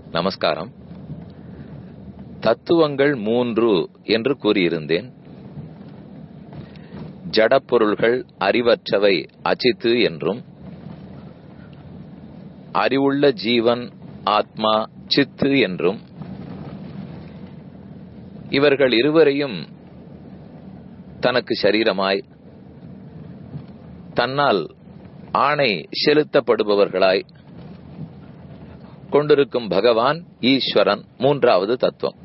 நமஸ்காரம் தத்துவங்கள் மூன்று என்று கூறியிருந்தேன் ஜடப்பொருள்கள் அறிவற்றவை அச்சித்து என்றும் அறிவுள்ள ஜீவன் ஆத்மா சித்து என்றும் இவர்கள் இருவரையும் தனக்கு சரீரமாய் தன்னால் ஆணை செலுத்தப்படுபவர்களாய் கொண்டிருக்கும் பகவான் ஈஸ்வரன் மூன்றாவது தத்துவம்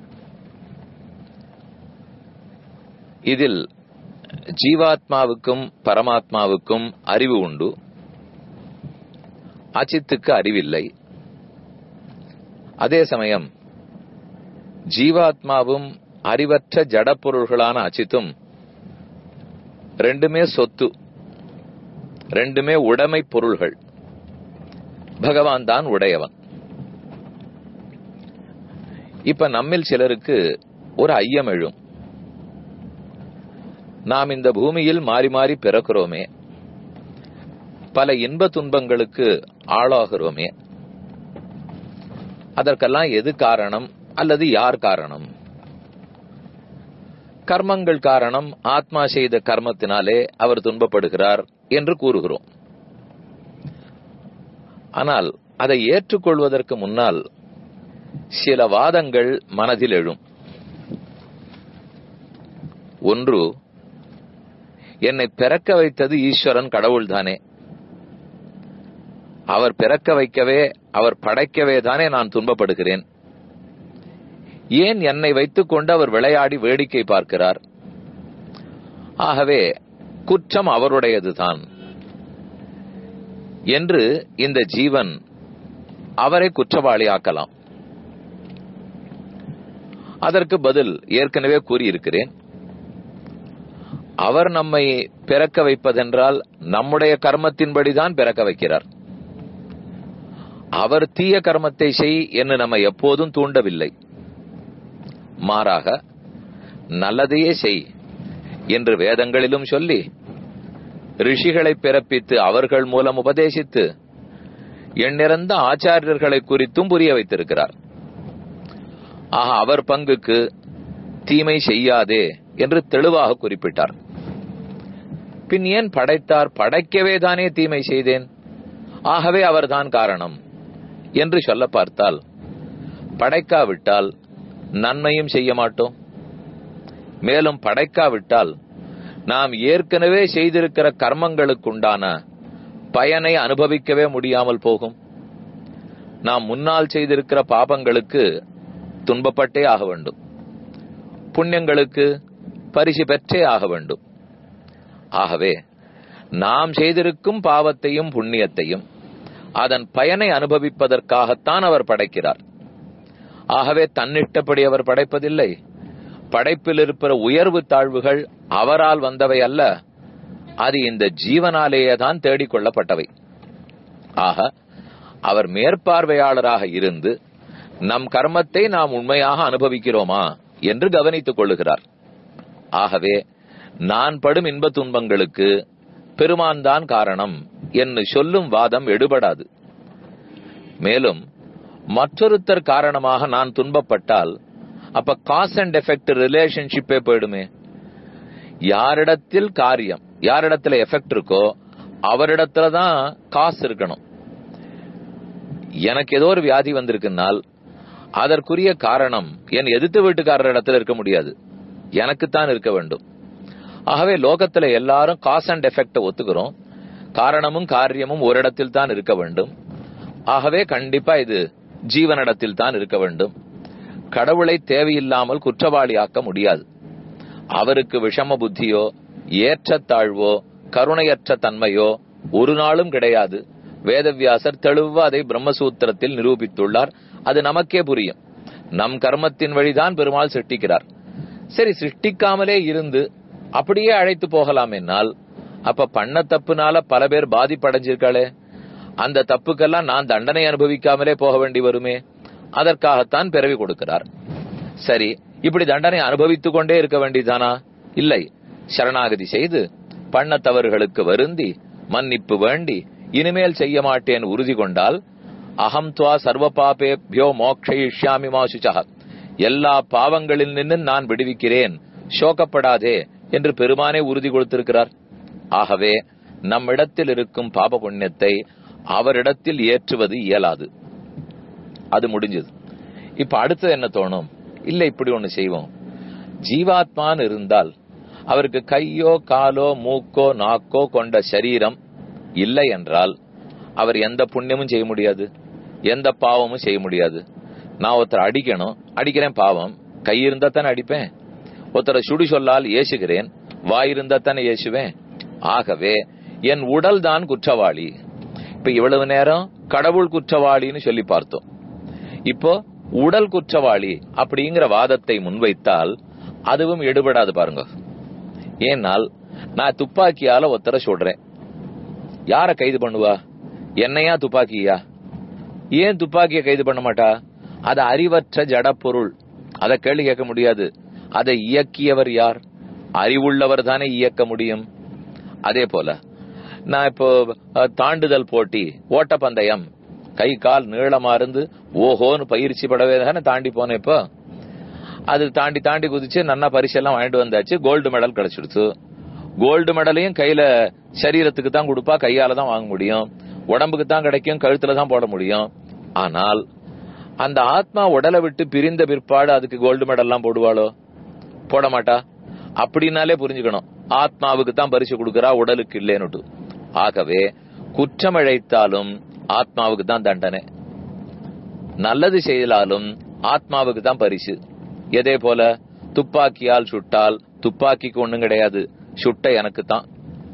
இதில் ஜீவாத்மாவுக்கும் பரமாத்மாவுக்கும் அறிவு உண்டு அச்சித்துக்கு அறிவில்லை அதே சமயம் ஜீவாத்மாவும் அறிவற்ற ஜடப்பொருள்களான அச்சித்தும் ரெண்டுமே சொத்து ரெண்டுமே உடைமை பொருள்கள் பகவான் தான் உடையவன் இப்ப நம்மில் சிலருக்கு ஒரு ஐயம் எழும் நாம் இந்த பூமியில் மாறி மாறி பிறக்கிறோமே பல இன்ப துன்பங்களுக்கு ஆளாகிறோமே அதற்கெல்லாம் எது காரணம் அல்லது யார் காரணம் கர்மங்கள் காரணம் ஆத்மா செய்த கர்மத்தினாலே அவர் துன்பப்படுகிறார் என்று கூறுகிறோம் ஆனால் அதை ஏற்றுக்கொள்வதற்கு முன்னால் சில வாதங்கள் மனதில் எழும் ஒன்று என்னை பிறக்க வைத்தது ஈஸ்வரன் கடவுள்தானே அவர் பிறக்க வைக்கவே அவர் படைக்கவே தானே நான் துன்பப்படுகிறேன் ஏன் என்னை வைத்துக் கொண்டு அவர் விளையாடி வேடிக்கை பார்க்கிறார் ஆகவே குற்றம் அவருடையதுதான் என்று இந்த ஜீவன் அவரை குற்றவாளி ஆக்கலாம் அதற்கு பதில் ஏற்கனவே கூறியிருக்கிறேன் அவர் நம்மை பிறக்க வைப்பதென்றால் நம்முடைய கர்மத்தின்படிதான் பிறக்க வைக்கிறார் அவர் தீய கர்மத்தை செய் என்று நம்ம எப்போதும் தூண்டவில்லை மாறாக நல்லதையே செய் என்று வேதங்களிலும் சொல்லி ரிஷிகளை பிறப்பித்து அவர்கள் மூலம் உபதேசித்து எண்ணிறந்த ஆச்சாரியர்களை குறித்தும் புரிய வைத்திருக்கிறார் ஆக அவர் பங்குக்கு தீமை செய்யாதே என்று தெளிவாக குறிப்பிட்டார் பின் ஏன் படைத்தார் படைக்கவே தானே தீமை செய்தேன் ஆகவே அவர்தான் காரணம் என்று சொல்ல பார்த்தால் படைக்காவிட்டால் நன்மையும் செய்ய மாட்டோம் மேலும் படைக்காவிட்டால் நாம் ஏற்கனவே செய்திருக்கிற கர்மங்களுக்குண்டான பயனை அனுபவிக்கவே முடியாமல் போகும் நாம் முன்னால் செய்திருக்கிற பாபங்களுக்கு துன்பப்பட்டே ஆக வேண்டும் புண்ணியங்களுக்கு பரிசு பெற்றே ஆக வேண்டும் ஆகவே நாம் செய்திருக்கும் பாவத்தையும் புண்ணியத்தையும் அதன் பயனை அனுபவிப்பதற்காகத்தான் அவர் படைக்கிறார் ஆகவே தன்னிட்டப்படி அவர் படைப்பதில்லை படைப்பில் இருக்கிற உயர்வு தாழ்வுகள் அவரால் வந்தவை அல்ல அது இந்த ஜீவனாலேயே தான் தேடிக்கொள்ளப்பட்டவை ஆக அவர் மேற்பார்வையாளராக இருந்து நம் கர்மத்தை நாம் உண்மையாக அனுபவிக்கிறோமா என்று கவனித்துக் கொள்ளுகிறார் ஆகவே நான் படும் இன்ப துன்பங்களுக்கு பெருமான் தான் காரணம் என்று சொல்லும் வாதம் எடுபடாது மேலும் மற்றொருத்தர் காரணமாக நான் துன்பப்பட்டால் அப்ப காஸ் அண்ட் எஃபெக்ட் ரிலேஷன்ஷிப்பே போயிடுமே யாரிடத்தில் காரியம் யாரிடத்துல எஃபெக்ட் இருக்கோ அவரிடத்துல தான் காசு இருக்கணும் எனக்கு ஏதோ ஒரு வியாதி வந்திருக்குனால் அதற்குரிய காரணம் என் எதிர்த்து வீட்டுக்காரர் இடத்துல இருக்க முடியாது எனக்குத்தான் இருக்க வேண்டும் ஆகவே லோகத்துல எல்லாரும் காஸ் அண்ட் எஃபெக்ட ஒத்துக்கிறோம் காரணமும் காரியமும் ஒரு இடத்தில் தான் இருக்க வேண்டும் ஆகவே கண்டிப்பா இது ஜீவனிடத்தில் தான் இருக்க வேண்டும் கடவுளை தேவையில்லாமல் குற்றவாளியாக்க முடியாது அவருக்கு விஷம புத்தியோ ஏற்றத்தாழ்வோ கருணையற்ற தன்மையோ ஒரு நாளும் கிடையாது வேதவியாசர் தெளிவா அதை பிரம்மசூத்திரத்தில் நிரூபித்துள்ளார் அது நமக்கே புரியும் நம் கர்மத்தின் வழிதான் பெருமாள் சிருஷ்டிக்கிறார் சரி சிருஷ்டிக்காமலே இருந்து அப்படியே அழைத்து போகலாம் என்னால் அப்ப பண்ண தப்புனால பல பேர் பாதிப்படைஞ்சிருக்காளே அந்த தப்புக்கெல்லாம் நான் தண்டனை அனுபவிக்காமலே போக வேண்டி வருமே அதற்காகத்தான் பிறவி கொடுக்கிறார் சரி இப்படி தண்டனை அனுபவித்துக் கொண்டே இருக்க வேண்டியதானா இல்லை சரணாகதி செய்து பண்ண தவறுகளுக்கு வருந்தி மன்னிப்பு வேண்டி இனிமேல் செய்ய மாட்டேன் உறுதி கொண்டால் அகம் துவா சர்வ பாபேபியோ மோக்ஷயிஷ்யாமி மாசுச்சா எல்லா பாவங்களில் நின்று நான் விடுவிக்கிறேன் சோகப்படாதே என்று பெருமானே உறுதி கொடுத்திருக்கிறார் ஆகவே நம்மிடத்தில் இருக்கும் பாப புண்ணியத்தை அவரிடத்தில் ஏற்றுவது இயலாது அது முடிஞ்சது இப்ப அடுத்தது என்ன தோணும் இல்ல இப்படி ஒண்ணு செய்வோம் ஜீவாத்மான்னு இருந்தால் அவருக்கு கையோ காலோ மூக்கோ நாக்கோ கொண்ட சரீரம் இல்லை என்றால் அவர் எந்த புண்ணியமும் செய்ய முடியாது எந்த பாவமும் செய்ய முடியாது நான் ஒருத்தர் அடிக்கணும் அடிக்கிறேன் பாவம் கை இருந்தா தானே அடிப்பேன் ஒருத்தரை சுடி சொல்லால் ஏசுகிறேன் வாய் இருந்தா தானே ஏசுவேன் ஆகவே என் உடல் தான் குற்றவாளி இப்ப இவ்வளவு நேரம் கடவுள் குற்றவாளின்னு சொல்லி பார்த்தோம் இப்போ உடல் குற்றவாளி அப்படிங்கிற வாதத்தை முன்வைத்தால் அதுவும் எடுபடாது பாருங்க ஏனால் நான் துப்பாக்கியால ஒருத்தரை சொல்றேன் யார கைது பண்ணுவா என்னையா துப்பாக்கியா ஏன் துப்பாக்கிய கைது பண்ண மாட்டா அது அறிவற்ற ஜட பொருள் அதை கேள்வி கேட்க முடியாது அதை இயக்கியவர் யார் அறிவுள்ளவர் தானே இயக்க முடியும் அதே போல நான் இப்போ அஹ், தாண்டுதல் போட்டி ஓட்டப்பந்தயம் கை கால் நீளமா இருந்து ஓஹோன்னு பயிற்சி படவே தானே தாண்டி போனேன் இப்போ அது தாண்டி தாண்டி குதிச்சு நன்னா பரிசெல்லாம் வாங்கிட்டு வந்தாச்சு கோல்டு மெடல் கிடைச்சிடுச்சு கோல்டு மெடலையும் கையில சரீரத்துக்கு தான் கொடுப்பா கையால தான் வாங்க முடியும் உடம்புக்கு தான் கிடைக்கும் கழுத்துல தான் போட முடியும் ஆனால் அந்த ஆத்மா உடலை விட்டு பிரிந்த பிற்பாடு அதுக்கு கோல்டு மெடல்லாம் போடுவாளோ போட மாட்டா அப்படின்னாலே புரிஞ்சுக்கணும் ஆத்மாவுக்கு தான் பரிசு கொடுக்கறா உடலுக்கு இல்லேனுட்டு ஆகவே குற்றம் இழைத்தாலும் ஆத்மாவுக்கு தான் தண்டனை நல்லது செய்தாலும் ஆத்மாவுக்கு தான் பரிசு எதே போல துப்பாக்கியால் சுட்டால் துப்பாக்கிக்கு ஒண்ணும் கிடையாது சுட்ட எனக்கு தான்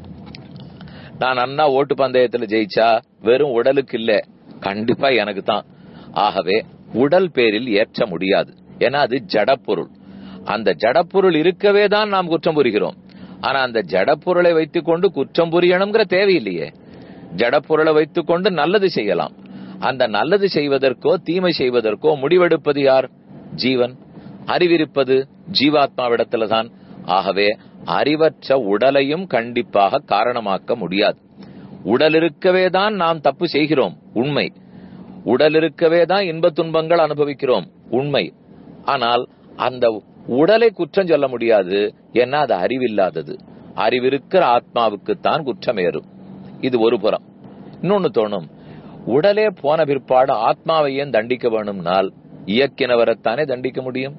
நான் அண்ணா ஓட்டு பந்தயத்துல ஜெயிச்சா வெறும் உடலுக்கு இல்ல கண்டிப்பா எனக்கு தான் ஆகவே உடல் பேரில் ஏற்ற முடியாது ஏன்னா அது ஜடப்பொருள் அந்த ஜடப்பொருள் இருக்கவே தான் நாம் குற்றம் புரிகிறோம் ஆனா அந்த ஜடப்பொருளை வைத்துக்கொண்டு குற்றம் புரியணுங்கிற தேவையில்லையே ஜடப்பொருளை வைத்துக்கொண்டு நல்லது செய்யலாம் அந்த நல்லது செய்வதற்கோ தீமை செய்வதற்கோ முடிவெடுப்பது யார் ஜீவன் அறிவிருப்பது ஜீவாத்மாவிடத்துல தான் ஆகவே அறிவற்ற உடலையும் கண்டிப்பாக காரணமாக்க முடியாது உடல் இருக்கவே தான் நாம் தப்பு செய்கிறோம் உண்மை உடல் இருக்கவே தான் இன்பத் துன்பங்கள் அனுபவிக்கிறோம் உண்மை ஆனால் அந்த உடலை குற்றம் சொல்ல முடியாது ஏன்னா அது அறிவில்லாதது அறிவிருக்கிற ஆத்மாவுக்குத்தான் குற்றம் ஏறும் இது ஒரு புறம் இன்னொன்னு தோணும் உடலே போன பிற்பாடு ஆத்மாவை ஏன் தண்டிக்க வேணும்னால் இயக்கினவரைத்தானே தண்டிக்க முடியும்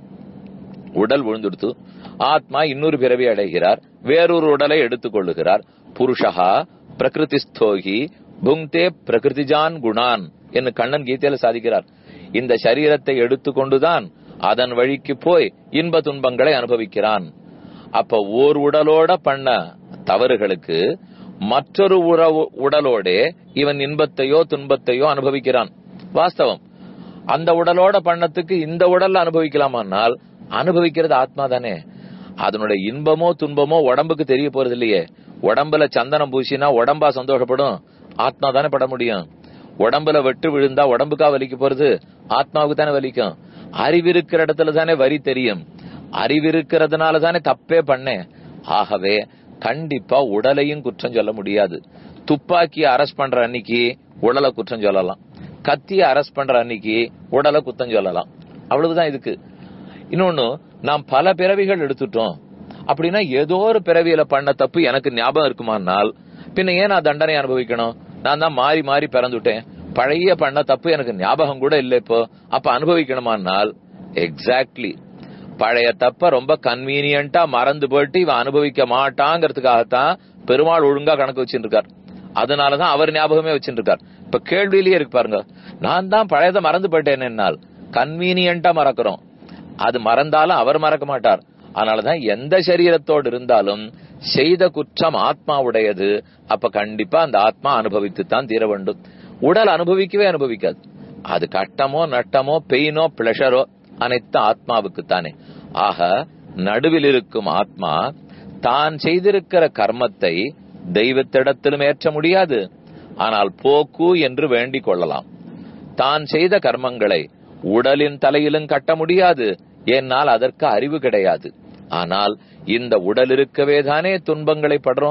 உடல் விழுந்துடுத்து ஆத்மா இன்னொரு பிறவி அடைகிறார் வேறொரு உடலை எடுத்துக் கொள்ளுகிறார் புருஷா பிரகிருதிஸ்தோகி புங்தே பிரகிருதிஜான் குணான் என்று கண்ணன் கீதையில சாதிக்கிறார் இந்த சரீரத்தை எடுத்துக்கொண்டுதான் அதன் வழிக்கு போய் இன்ப துன்பங்களை அனுபவிக்கிறான் அப்ப ஓர் உடலோட பண்ண தவறுகளுக்கு மற்றொரு உறவு உடலோடே இவன் இன்பத்தையோ துன்பத்தையோ அனுபவிக்கிறான் வாஸ்தவம் அந்த உடலோட பண்ணத்துக்கு இந்த உடல்ல அனுபவிக்கலாமானால் அனுபவிக்கிறது ஆத்மா தானே அதனுடைய இன்பமோ துன்பமோ உடம்புக்கு தெரிய போறது இல்லையே உடம்புல சந்தனம் பூசினா உடம்பா சந்தோஷப்படும் ஆத்மா தானே பட முடியும் உடம்புல வெட்டு விழுந்தா உடம்புக்கா வலிக்க போறது ஆத்மாவுக்கு தானே வலிக்கும் அறிவிருக்கிற இடத்துல தானே வரி தெரியும் அறிவிருக்கிறதுனால தானே தப்பே பண்ணேன் ஆகவே கண்டிப்பா உடலையும் குற்றம் சொல்ல முடியாது துப்பாக்கிய அரெஸ்ட் பண்ற அன்னைக்கு உடலை குற்றம் சொல்லலாம் கத்திய அரெஸ்ட் பண்ற அன்னைக்கு உடலை குத்தம் சொல்லலாம் அவ்வளவுதான் இதுக்கு இன்னொன்னு நாம் பல பிறவிகள் எடுத்துட்டோம் அப்படின்னா ஏதோ ஒரு பிறவியில பண்ண தப்பு எனக்கு ஞாபகம் இருக்குமானால் பின்ன ஏன் நான் தண்டனை அனுபவிக்கணும் நான் தான் மாறி மாறி பிறந்துட்டேன் பழைய பண்ண தப்பு எனக்கு ஞாபகம் கூட இல்லை இப்போ அப்ப அனுபவிக்கணுமானால் எக்ஸாக்ட்லி பழைய தப்ப ரொம்ப கன்வீனியன்ட்டா மறந்து போயிட்டு இவன் அனுபவிக்க மாட்டாங்கிறதுக்காகத்தான் பெருமாள் ஒழுங்கா கணக்கு வச்சுட்டு இருக்கார் அதனாலதான் அவர் ஞாபகமே வச்சுட்டு இருக்கார் இப்ப கேள்வியிலேயே இருக்கு பாருங்க நான் தான் பழையதை மறந்து போயிட்டேன் என்னால் கன்வீனியன்ட்டா மறக்கிறோம் அது மறந்தாலும் அவர் மறக்க மாட்டார் அதனாலதான் எந்த சரீரத்தோடு இருந்தாலும் செய்த குற்றம் ஆத்மாவுடையது அப்ப கண்டிப்பா அந்த ஆத்மா அனுபவித்து தான் தீர வேண்டும் உடல் அனுபவிக்கவே அனுபவிக்காது அது கட்டமோ நட்டமோ பெயினோ பிளஷரோ அனைத்து ஆத்மாவுக்கு தானே ஆக நடுவில் இருக்கும் ஆத்மா தான் செய்திருக்கிற கர்மத்தை தெய்வத்திடத்திலும் ஏற்ற முடியாது ஆனால் போக்கு என்று வேண்டிக் கொள்ளலாம் தான் செய்த கர்மங்களை உடலின் தலையிலும் கட்ட முடியாது ஏனால் அதற்கு அறிவு கிடையாது ஆனால் இந்த உடல் இருக்கவே தானே துன்பங்களை படுறோம்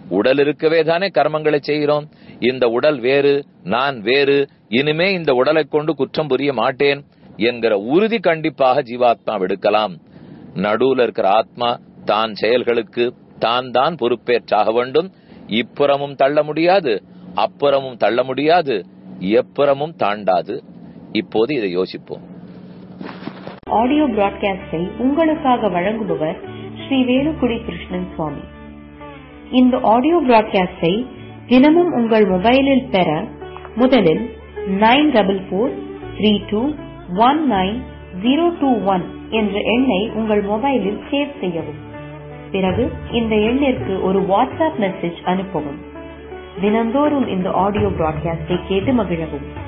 உடல் இருக்கவே தானே கர்மங்களை செய்கிறோம் இந்த உடல் வேறு நான் வேறு இனிமே இந்த உடலை கொண்டு குற்றம் புரிய மாட்டேன் என்கிற உறுதி கண்டிப்பாக ஜீவாத்மா எடுக்கலாம் நடுவுல இருக்கிற ஆத்மா தான் செயல்களுக்கு தான் தான் பொறுப்பேற்றாக வேண்டும் இப்புறமும் தள்ள முடியாது அப்புறமும் தள்ள முடியாது எப்புறமும் தாண்டாது இப்போது இதை யோசிப்போம் ஆடியோ பிராட்காஸ்டை உங்களுக்காக வழங்குபவர் ஸ்ரீ வேலுக்குடி கிருஷ்ணன் சுவாமி இந்த ஆடியோ பிராட்காஸ்டை தினமும் உங்கள் மொபைலில் பெற முதலில் nine double four three two one nine zero two one என்ற எண்ணை உங்கள் மொபைலில் சேவ் செய்யவும் பிறகு இந்த எண்ணிற்கு ஒரு வாட்ஸ்அப் மெசேஜ் அனுப்பவும் தினந்தோறும் இந்த ஆடியோ பிராட்காஸ்டை கேட்டு மகிழவும்